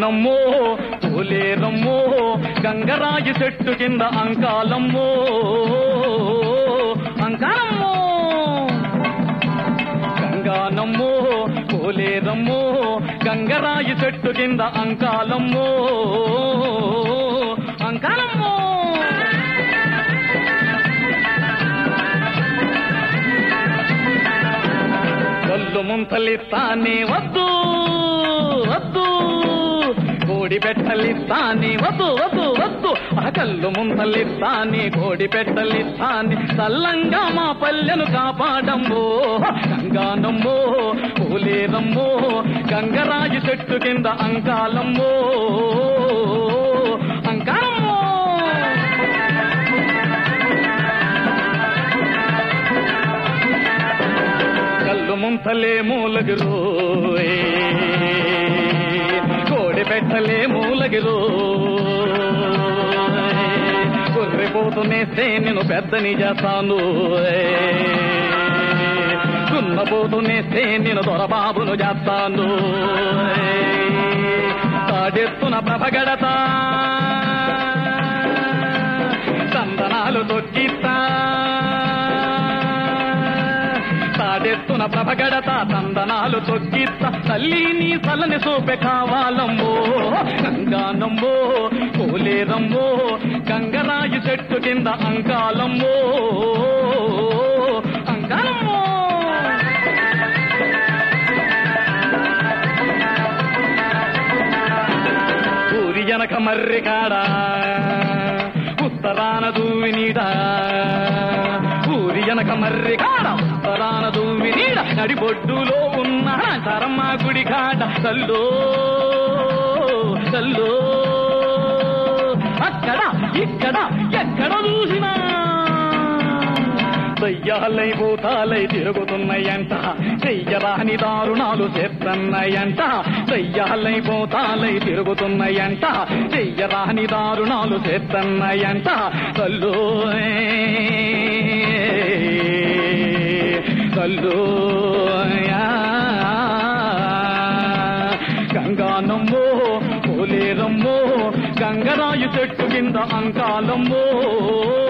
గంగానమ్మో పోలేరమ్మో గంగరాజు చెట్టు కింద అంకాలమ్మో అంకాలమ్మో గంగానమ్మో పోలేరమ్మో గంగరాజు చెట్టు కింద అంకాలమ్మో అంకాలమ్మో కళ్ళు ముంతలిస్తానే వద్దు వద్దు కోడి పెట్టలిస్తానే వద్దు వద్దు వద్దు ఆ కళ్ళు ముంతలిస్తానే కోడి పెట్టలిస్తానే చల్లంగా మా పల్లెను కాపాడమ్మో గంగానమ్మో పూలేరమ్మో గంగరాజు చెట్టు కింద అంకాలమ్మో అంకాలమ్మో కళ్ళు ముంతలే మూలగిరు కోడి పెట్టలే మూలగిరు కుర్రిపోతునేస్తే నేను పెద్దని చేస్తాను దున్నపోతునేస్తే నేను దొరబాబును చేస్తాను తాడెత్తున ప్రభగడతా చందనాలు తొక్కిస్తా తాడెత్తున ప్రభగడత తందనాలు తొక్కిస్త తల్లి నీ చల్లని సూపె కావాలమ్మో గంగానమ్మో కోలేరమ్మో గంగరాజు చెట్టు కింద అంకాలమ్మో అంకాలమ్మో ఊరి జనక మర్రి కాడా ఉత్తరాన దూవి నీడ ఊరి జనక మర్రి కాడ ఉత్తరాన దూవి నీడ నడిబొడ్డులో ఉన్న చరమ్మ గుడి కాడ తల్లో తల్లో అక్కడ ఇక్కడ ఎక్కడ చూసినా దయ్యాలై భూతాలై తిరుగుతున్నాయంట చెయ్యరాని దారుణాలు చేస్తున్నాయంట దయ్యాలై భూతాలై తిరుగుతున్నాయంట చెయ్యరాని దారుణాలు చేస్తున్నాయంట కల్లో కల్లో గంగానమ్మో పోలేరమ్మో గంగరాయు చెట్టు కింద అంకాలమ్మో